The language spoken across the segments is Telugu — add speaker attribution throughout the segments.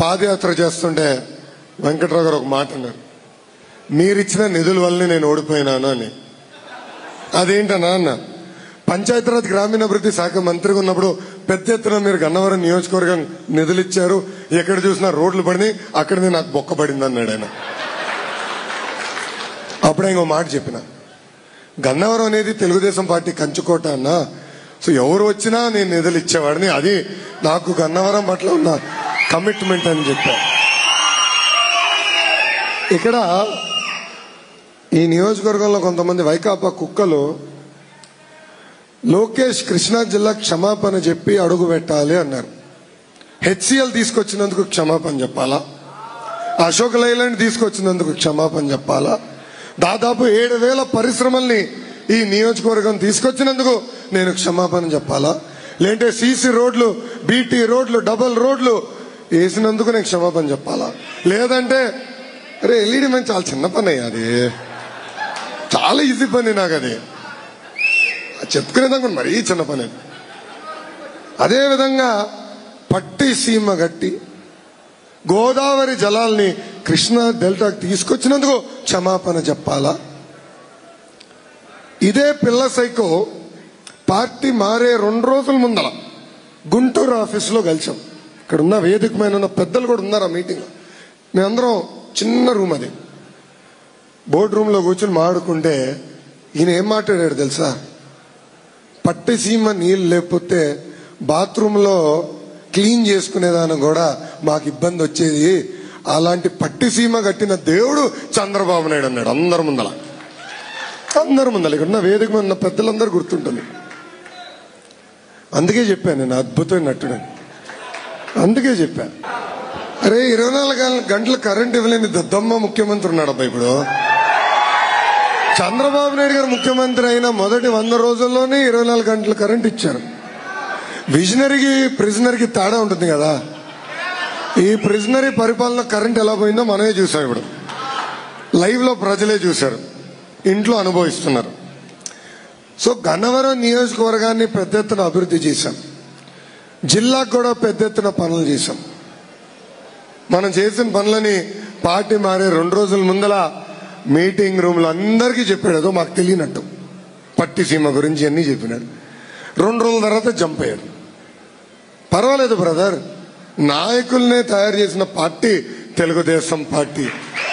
Speaker 1: పాదయాత్ర చేస్తుంటే వెంకట్రావు గారు ఒక మాట అన్నారు మీరిచ్చిన నిధుల వల్లనే నేను ఓడిపోయినాను అని అదేంటనా అన్న పంచాయతీరాజ్ గ్రామీణాభివృద్ధి శాఖ మంత్రిగా ఉన్నప్పుడు పెద్ద ఎత్తున మీరు గన్నవరం నియోజకవర్గం నిధులు ఇచ్చారు ఎక్కడ చూసినా రోడ్లు పడినాయి అక్కడనే నాకు బొక్క పడింది అన్నాడు ఆయన అప్పుడే ఇంకో మాట చెప్పిన గన్నవరం అనేది తెలుగుదేశం పార్టీ కంచుకోట అన్న సో ఎవరు వచ్చినా నేను నిధులు ఇచ్చేవాడిని అది నాకు గన్నవరం పట్ల ఉన్న కమిట్మెంట్ అని చెప్పా ఇక్కడ ఈ నియోజకవర్గంలో కొంతమంది వైకాపా కుక్కలు లోకేష్ కృష్ణా జిల్లా క్షమాపణ చెప్పి అడుగు పెట్టాలి అన్నారు హెచ్సిఎల్ తీసుకొచ్చినందుకు క్షమాపణ చెప్పాలా అశోక్ లైలాండ్ తీసుకొచ్చినందుకు క్షమాపణ చెప్పాలా దాదాపు ఏడు వేల పరిశ్రమల్ని ఈ నియోజకవర్గం తీసుకొచ్చినందుకు నేను క్షమాపణ చెప్పాలా లేదంటే సీసీ రోడ్లు బీటీ రోడ్లు డబల్ రోడ్లు వేసినందుకు నేను క్షమాపణ చెప్పాలా లేదంటే అరే ఎల్ఈడి మంచి చాలా చిన్న పని అయ్యా అది చాలా ఈజీ పని నాకు అది చెప్పుకునేదాకా మరీ చిన్న పని అది. అదే విధంగా పట్టి సీమ గట్టి గోదావరి జలాల్ని కృష్ణా డెల్టాకి తీసుకొచ్చినందుకు క్షమాపణ చెప్పాలా ఇదే పిల్ల సైకో పార్టీ మారే రెండు రోజుల ముందల గుంటూరు ఆఫీసులో కలిసాం ఇక్కడ ఉన్న వేదికమైన ఉన్న పెద్దలు కూడా ఉన్నారు ఆ మీటింగ్ మేమందరం చిన్న రూమ్ అది బోర్డు రూమ్ లో కూర్చొని మాడుకుంటే ఈయన ఏం మాట్లాడాడు తెలుసా పట్టి సీమ నీళ్ళు లేకపోతే బాత్రూమ్ లో క్లీన్ చేసుకునేదానికి కూడా మాకు ఇబ్బంది వచ్చేది అలాంటి పట్టి సీమ కట్టిన దేవుడు చంద్రబాబు నాయుడు అన్నాడు అందరి ముందల అందరి ముందల ఇక్కడ ఉన్న వేదిక మీద ఉన్న పెద్దలందరూ గుర్తుంటుంది అందుకే చెప్పాను నేను అద్భుతమైన నటుడని అందుకే చెప్పా అరే ఇరవై నాలుగు గంటలు కరెంట్ ఇవ్వలేని దద్దమ్మ ముఖ్యమంత్రి ఉన్నాడు అబ్బా ఇప్పుడు చంద్రబాబు నాయుడు గారు ముఖ్యమంత్రి అయిన మొదటి వంద రోజుల్లోనే ఇరవై నాలుగు గంటలు కరెంట్ ఇచ్చారు విజనరీకి ప్రిజనరీకి తేడా ఉంటుంది కదా ఈ ప్రిజనరీ పరిపాలన కరెంట్ ఎలా పోయిందో మనమే చూసాం ఇప్పుడు లైవ్ లో ప్రజలే చూశారు ఇంట్లో అనుభవిస్తున్నారు సో గన్నవరం నియోజకవర్గాన్ని పెద్ద ఎత్తున అభివృద్ధి చేశాం జిల్లాకు కూడా పెద్ద ఎత్తున పనులు చేశాం మనం చేసిన పనులని పార్టీ మారే రెండు రోజుల ముందల మీటింగ్ రూమ్ లో అందరికీ చెప్పాడు ఏదో మాకు తెలియనట్టు పట్టిసీమ గురించి అన్ని చెప్పినాడు రెండు రోజుల తర్వాత జంప్ అయ్యాడు పర్వాలేదు బ్రదర్ నాయకుల్నే తయారు చేసిన పార్టీ తెలుగుదేశం పార్టీ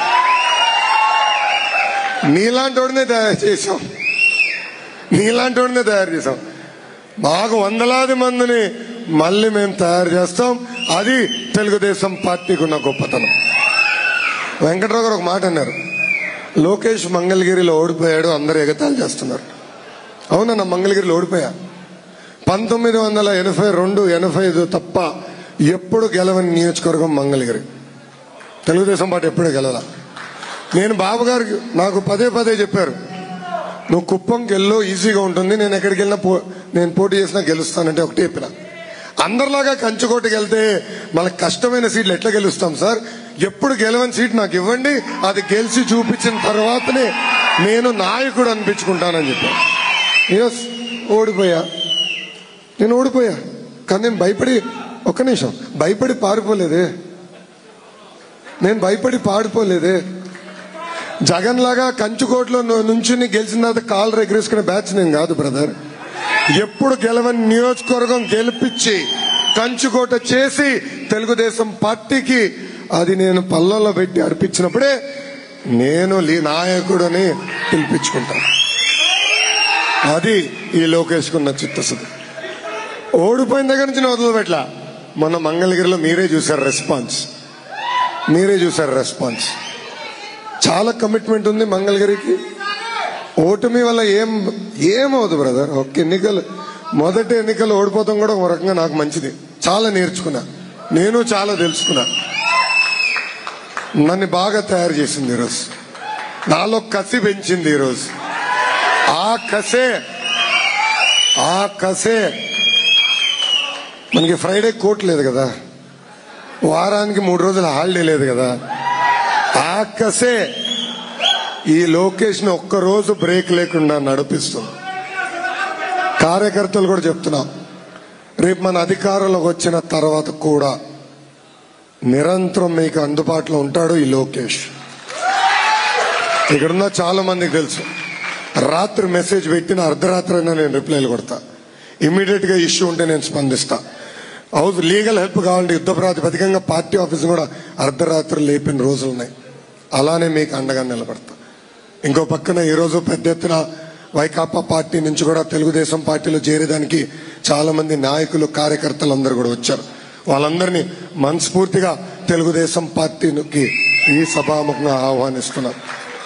Speaker 1: నీలాంటి వాడినే తయారు చేసాం నీలాంటి వాడినే తయారు చేసాం మాకు వందలాది మందిని మళ్ళీ మేము తయారు చేస్తాం అది తెలుగుదేశం పార్టీకి ఉన్న గొప్పతనం వెంకట్రావు గారు ఒక మాట అన్నారు లోకేష్ మంగళగిరిలో ఓడిపోయాడు అందరూ ఎగతాళి చేస్తున్నారు అవునన్న మంగళగిరిలో ఓడిపోయా పంతొమ్మిది వందల ఎనభై రెండు ఎనభై ఐదు తప్ప ఎప్పుడు గెలవని నియోజకవర్గం మంగళగిరి తెలుగుదేశం పార్టీ ఎప్పుడూ గెలవాల నేను బాబు గారికి నాకు పదే పదే చెప్పారు నువ్వు కుప్పంకి వెళ్ళు ఈజీగా ఉంటుంది నేను ఎక్కడికి వెళ్ళినా పో నేను పోటీ చేసినా గెలుస్తానంటే ఒకటి చెప్పిన అందరిలాగా కంచుకోటకి వెళ్తే మనకు కష్టమైన సీట్లు ఎట్లా గెలుస్తాం సార్ ఎప్పుడు గెలవని సీట్ నాకు ఇవ్వండి అది గెలిచి చూపించిన తర్వాతనే నేను నాయకుడు అనిపించుకుంటానని చెప్పాను ఎస్ ఓడిపోయా నేను ఓడిపోయా కానీ నేను భయపడి ఒక్క నిమిషం భయపడి పారిపోలేదే నేను భయపడి పాడిపోలేదే జగన్ లాగా కంచుకోట్లో నుంచుని గెలిచిన తర్వాత కాలు రెగరేసుకునే బ్యాచ్ నేను కాదు బ్రదర్ ఎప్పుడు గెలవని నియోజకవర్గం గెలిపించి కంచుకోట చేసి తెలుగుదేశం పార్టీకి అది నేను పల్లెల్లో పెట్టి అర్పించినప్పుడే నేను లీ నాయకుడని పిలిపించుకుంటాను అది ఈ లోకేష్కున్న చిత్తశుద్ధి ఓడిపోయిన దగ్గర నుంచి నేను వదిలిపెట్ల మొన్న మంగళగిరిలో మీరే చూశారు రెస్పాన్స్ మీరే చూశారు రెస్పాన్స్ చాలా కమిట్మెంట్ ఉంది మంగళగిరికి ఓటమి వల్ల ఏం ఏమవుదు బ్రదర్ ఒక్క ఎన్నికలు మొదటి ఎన్నికలు ఓడిపోతాం కూడా ఒక రకంగా నాకు మంచిది చాలా నేర్చుకున్నా నేను చాలా తెలుసుకున్నా నన్ను బాగా తయారు చేసింది ఈరోజు నాలో కసి పెంచింది ఈరోజు ఆ కసే ఆ కసే మనకి ఫ్రైడే కోర్టు లేదు కదా వారానికి మూడు రోజులు హాలిడే లేదు కదా ఆ కసే ఈ లోకేష్ ని ఒక్కరోజు బ్రేక్ లేకుండా నడిపిస్తుంది కార్యకర్తలు కూడా చెప్తున్నాం రేపు మన అధికారంలోకి వచ్చిన తర్వాత కూడా నిరంతరం మీకు అందుబాటులో ఉంటాడు ఈ లోకేష్ ఇక్కడున్న చాలా మందికి తెలుసు రాత్రి మెసేజ్ పెట్టిన అర్ధరాత్రి అయినా నేను రిప్లైలు కొడతా ఇమ్మీడియట్ గా ఇష్యూ ఉంటే నేను స్పందిస్తా హౌస్ లీగల్ హెల్ప్ కావాలంటే యుద్ధ ప్రాతిపదికంగా పార్టీ ఆఫీస్ కూడా అర్ధరాత్రి లేపిన రోజులు ఉన్నాయి అలానే మీకు అండగా నిలబడతా ఇంకో పక్కన ఈ రోజు పెద్ద ఎత్తున వైకాపా పార్టీ నుంచి కూడా తెలుగుదేశం పార్టీలో చేరేదానికి చాలా మంది నాయకులు కార్యకర్తలు అందరూ కూడా వచ్చారు వాళ్ళందరినీ మనస్ఫూర్తిగా తెలుగుదేశం పార్టీకి ఈ సభాముఖంగా ఆహ్వానిస్తున్నారు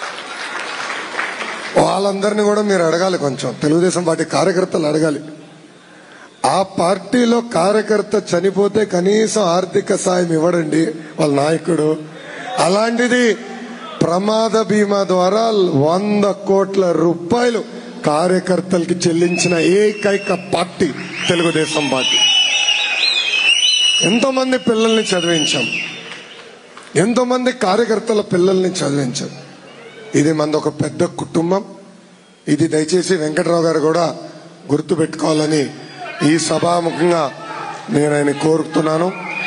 Speaker 1: వాళ్ళందరినీ కూడా మీరు అడగాలి కొంచెం తెలుగుదేశం పార్టీ కార్యకర్తలు అడగాలి ఆ పార్టీలో కార్యకర్త చనిపోతే కనీసం ఆర్థిక సాయం ఇవ్వడండి వాళ్ళ నాయకుడు అలాంటిది ప్రమాద బీమా ద్వారా వంద కోట్ల రూపాయలు కార్యకర్తలకి చెల్లించిన ఏకైక పార్టీ తెలుగుదేశం పార్టీ ఎంతో మంది పిల్లల్ని చదివించాం ఎంతో మంది కార్యకర్తల పిల్లల్ని చదివించాం ఇది మనది ఒక పెద్ద కుటుంబం ఇది దయచేసి వెంకటరావు గారు కూడా గుర్తు పెట్టుకోవాలని ఈ సభాముఖంగా నేను ఆయన కోరుతున్నాను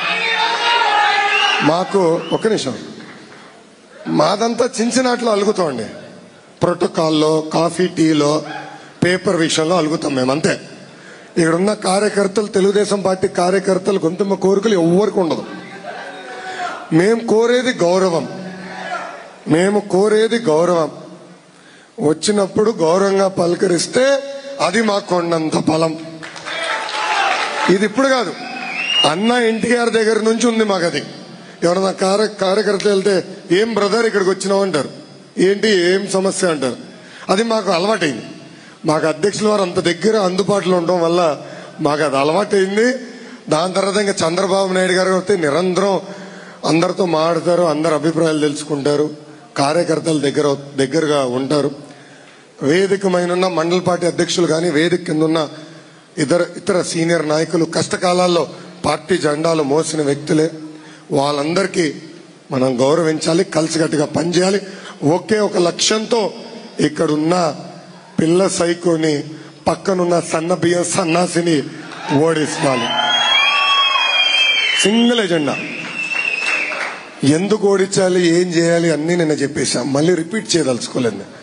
Speaker 1: మాకు ఒక నిమిషం మాదంతా చించినట్లు అలుగుతామండి ప్రోటోకాల్లో కాఫీ టీలో పేపర్ విషయంలో అలుగుతాం మేము అంతే ఇక్కడ ఉన్న కార్యకర్తలు తెలుగుదేశం పార్టీ కార్యకర్తలు కొంత కోరికలు ఎవ్వరికి ఉండదు మేము కోరేది గౌరవం మేము కోరేది గౌరవం వచ్చినప్పుడు గౌరవంగా పలకరిస్తే అది మాకు కొండంత బలం ఇది ఇప్పుడు కాదు అన్న ఎన్టీఆర్ దగ్గర నుంచి ఉంది మాకు అది ఎవరన్నా కార్య కార్యకర్త వెళ్తే ఏం బ్రదర్ ఇక్కడికి వచ్చినావు అంటారు ఏంటి ఏం సమస్య అంటారు అది మాకు అలవాటైంది మాకు అధ్యక్షుల వారు అంత దగ్గర అందుబాటులో ఉండడం వల్ల మాకు అది అలవాటైంది దాని తర్వాత ఇంకా చంద్రబాబు నాయుడు గారు అయితే నిరంతరం అందరితో మాట్లాడతారు అందరు అభిప్రాయాలు తెలుసుకుంటారు కార్యకర్తల దగ్గర దగ్గరగా ఉంటారు వేదికమైన మండల పార్టీ అధ్యక్షులు కానీ వేదిక కింద ఉన్న ఇతర ఇతర సీనియర్ నాయకులు కష్టకాలాల్లో పార్టీ జెండాలు మోసిన వ్యక్తులే వాళ్ళందరికీ మనం గౌరవించాలి కలిసికట్టుగా పనిచేయాలి ఒకే ఒక లక్ష్యంతో ఇక్కడున్న పిల్ల సైకోని పక్కనున్న సన్న బియ్యం సన్నాసిని ఓడిస్తాలి సింగిల్ ఎజెండా ఎందుకు ఓడించాలి ఏం చేయాలి అన్ని నేను చెప్పేశాం మళ్ళీ రిపీట్ చేయదలుచుకోలేదు నేను.